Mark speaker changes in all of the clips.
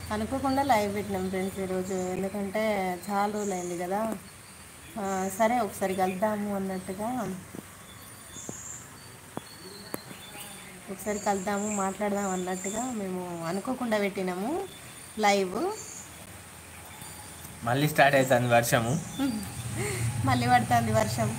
Speaker 1: అనుకోకుండా లైవ్ పెట్టినాం ఫ్రెండ్స్ ఈరోజు ఎందుకంటే చాలా రోజులు అయింది కదా ఆ, సరే ఒకసారి కలుద్దాము అన్నట్టుగా ఒకసారి కలుద్దాము మాట్లాడదాం అన్నట్టుగా మేము అనుకోకుండా పెట్టినాము లైవ్
Speaker 2: మళ్ళీ స్టార్ట్ అవుతుంది వర్షము
Speaker 1: మళ్ళీ పడుతుంది వర్షం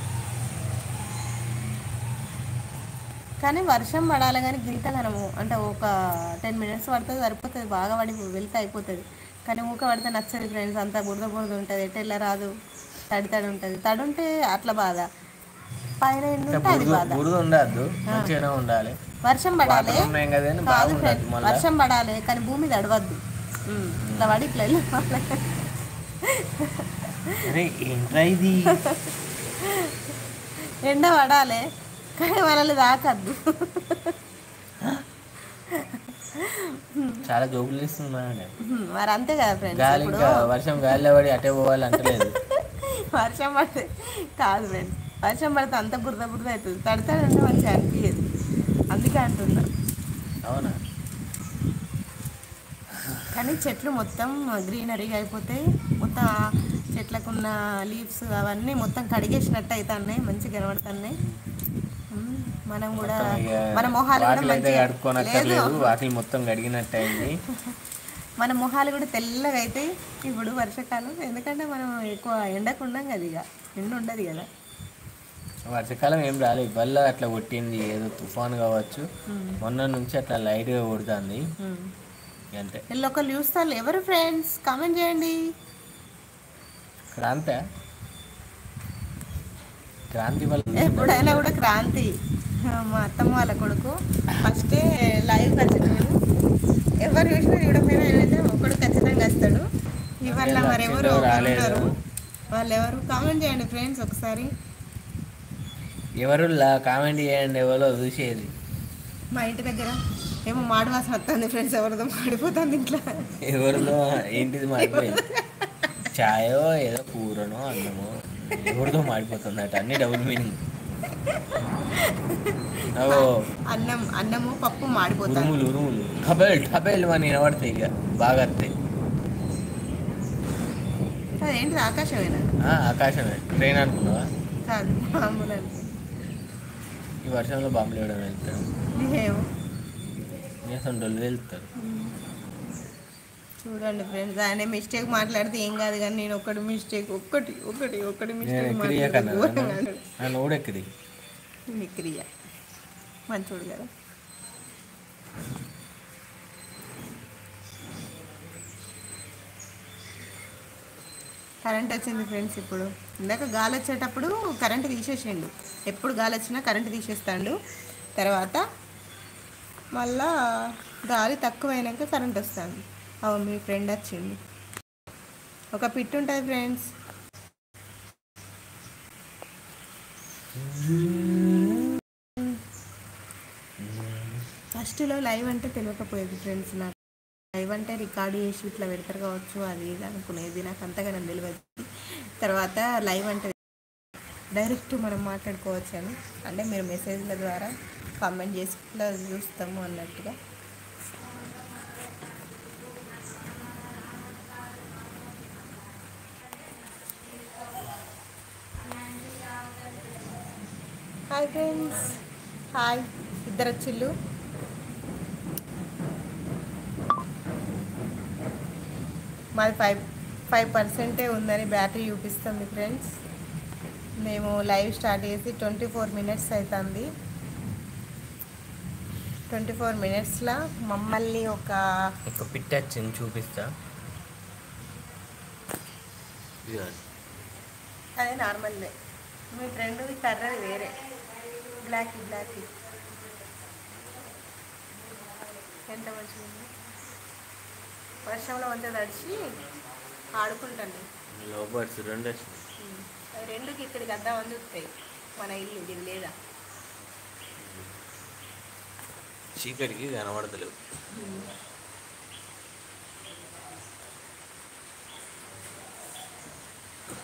Speaker 1: కానీ వర్షం పడాలి కానీ గింతగనము అంటే ఒక టెన్ మినిట్స్ పడుతుంది సరిపోతుంది బాగా పడి వెళ్తే అయిపోతుంది కానీ ఊక పడితే నచ్చదు ఫ్రెండ్స్ అంతా బురద బురద ఉంటుంది ఎట్టెళ్ళ రాదు తడి తడి ఉంటుంది తడి ఉంటే అట్లా బాధ పైన ఎండు ఉంటే అది
Speaker 2: బురద
Speaker 1: బాధ
Speaker 2: బురద ఉండద్దు మంచిగానే ఉండాలి
Speaker 1: వర్షం పడాలి
Speaker 2: వాటర్ ఉన్నాయి కదా అని
Speaker 1: కాదు
Speaker 2: బాగుండదు
Speaker 1: ఫ్రెండ్
Speaker 2: మళ్ళీ
Speaker 1: వర్షం పడాలి కానీ భూమి తడవద్దు ఉమ్, ఇట్లా పడి ఇట్లా వెళ్ళిపోవాలి
Speaker 2: అరే ఏంట్రా ఇది
Speaker 1: ఎండ పడాలి కానీ మనల్ని తాకద్దు
Speaker 2: చాలా జోకులు ఇస్తున్నాను
Speaker 1: మరి అంతే కదా ఫ్రెండ్స్
Speaker 2: గాలి
Speaker 1: ఇప్పుడు
Speaker 2: ఇంకా వర్షం గాలిలో పడి అటే పోవాలి అంటలేదు
Speaker 1: వర్షం పడితే కాదు ఫ్రెండ్స్ వర్షం పడితే అంత బురద బురద అవుతుంది తడతాడంటే మంచిగా అనిపించదు అందుకే అంటున్నా
Speaker 2: అవునా
Speaker 1: కానీ చెట్లు మొత్తం గ్రీనరీగా అయిపోతాయి మొత్తం ఆ చెట్లకున్న లీవ్స్ అవన్నీ మొత్తం కడిగేసినట్టు అవుతున్నాయి మంచిగా కనబడుతున్నాయి ఉమ్, మనం కూడా
Speaker 2: మొత్తం ఇక
Speaker 1: మన మొహాలు కూడా
Speaker 2: వాకిలి అయితే
Speaker 1: మంచిగా
Speaker 2: కడుక్కోనక్కర్లేదు
Speaker 1: లేదు
Speaker 2: వాకిలి మొత్తం కడిగినట్టు అయింది
Speaker 1: మన మొహాలు కూడా తెల్లగా అవుతాయి ఇప్పుడు వర్షాకాలం ఎందుకంటే మనం ఎక్కువ ఎండకు ఉండం కదా ఇక ఎండ ఉండదు కదా
Speaker 2: వర్షాకాలం ఏం రాలేదు ఇవాళ అట్లా కొట్టింది ఏదో తుఫాన్ కావచ్చు మొన్న నుంచి అట్లా లైట్గా కొడుతుంది
Speaker 1: ఉమ్.
Speaker 2: అంతే
Speaker 1: వీళ్ళు ఒకళ్ళు చూస్తారు ఎవరు ఫ్రెండ్స్ కామెంట్ చేయండి
Speaker 2: క్రాంత క్రాంతి వల్ల
Speaker 1: ఎప్పుడైనా కూడా క్రాంతి మా అత్తమ్మ వాళ్ళ కొడుకు ఫస్టే లైవ్ వచ్చినాడు ఎవరు చూసినా చూడకపోయినా అయితే ఒకడు ఖచ్చితంగా వస్తాడు ఇవాళ మరి ఎవరు
Speaker 2: వచ్చిందో రాలేదో.
Speaker 1: ఉన్నారు వాళ్ళు ఎవరు కామెంట్ చేయండి ఫ్రెండ్స్ ఒకసారి
Speaker 2: ఎవరు కామెంట్ చేయండి ఎవరో చూసేది
Speaker 1: మా ఇంటి దగ్గర ఏమో మాడు వాసన వస్తుంది ఫ్రెండ్స్ ఎవరిదో మాడిపోతుంది ఇంట్లో
Speaker 2: ఎవరిదో ఏంటిది మాడిపోయింది చాయో ఏదో కూరనో అన్నమో ఎవరిదో మాడిపోతుంది అట అన్ని డబుల్ మీనింగ్ ఓ
Speaker 1: అన్నం అన్నము పప్పు మాడిపోతుంది
Speaker 2: ఉరుములు ఉరుములు టబేల్ టబేల్ అని వినబడతాయి ఇక బాగా వస్తాయి
Speaker 1: అదేంటి ఆకాశమేనా
Speaker 2: ఆ, ఆకాశమే ట్రైన్ అనుకున్నావా
Speaker 1: కాదు మామూలు అనుకో.
Speaker 2: ఈ వర్షంలో బాంబులు వేయడం వెళ్తారు
Speaker 1: ఏమో
Speaker 2: డొల్లు వెళ్తారు
Speaker 1: చూడండి ఫ్రెండ్స్ ఆయన మిస్టేక్ మాట్లాడితే ఏం కాదు కానీ నేను ఒకటి మిస్టేక్ ఒక్కటి ఒకటి ఒకటి
Speaker 2: నేను
Speaker 1: మిస్టేక్
Speaker 2: ఎక్కిరియ
Speaker 1: మాట్లాడితే
Speaker 2: కన్నా
Speaker 1: ఘోరంగా అన్నాడు.
Speaker 2: నన్ను కూడా ఎక్కిరి
Speaker 1: మిక్రియ మంచోడు కదా కరెంట్ వచ్చింది ఫ్రెండ్స్ ఇప్పుడు ఇందాక గాలి వచ్చేటప్పుడు కరెంట్ తీసేసిండు ఎప్పుడు గాలి వచ్చినా కరెంట్ తీసేస్తాడు తర్వాత మళ్ళా గాలి తక్కువైనాక కరెంట్ వస్తుంది అవు మీ ఫ్రెండ్ వచ్చింది ఒక పిట్ ఉంటుంది ఫ్రెండ్స్ ఫస్ట్లో లైవ్ అంటే తెలియకపోయేది ఫ్రెండ్స్ నాకు లైవ్ అంటే రికార్డ్ చేసి ఇట్లా పెడతారు కావచ్చు అది ఇది అనుకునేది నాకు అంతగా నాకు తెలియదు తర్వాత లైవ్ అంటే డైరెక్ట్ మనం మాట్లాడుకోవచ్చు అని అంటే మీరు మెసేజ్ల ద్వారా కామెంట్ చేసి ఇట్లా చూస్తాము అన్నట్టుగా హాయ్ ఫ్రెండ్స్ హాయ్ ఇద్దరు వచ్చిళ్ళు మాది ఫైవ్ ఫైవ్ పర్సెంటే ఉందని బ్యాటరీ చూపిస్తుంది ఫ్రెండ్స్ మేము లైవ్ స్టార్ట్ చేసి ట్వంటీ ఫోర్ మినిట్స్ అవుతుంది ట్వంటీ ఫోర్ మినిట్స్లో మమ్మల్ని ఒక
Speaker 2: ఒక పిట్ట వచ్చింది చూపిస్తా ఇదిగోండి.
Speaker 1: అదే నార్మల్దే మీ ఫ్రెండ్ కర్రది వేరే బ్లాక్ బ్లాక్ ఎంత మంచిగా ఉంది వర్షంలో అంతా తడిచి ఆడుకుంటాను
Speaker 2: లవ్ బర్డ్స్ రెండు వచ్చినాయి
Speaker 1: అవి రెండుకి ఇక్కడికి అద్దామని చూస్తాయి మన ఇల్లు ఇది లేదా
Speaker 2: చీకటికి కనబడతలేవు
Speaker 1: ఉమ్.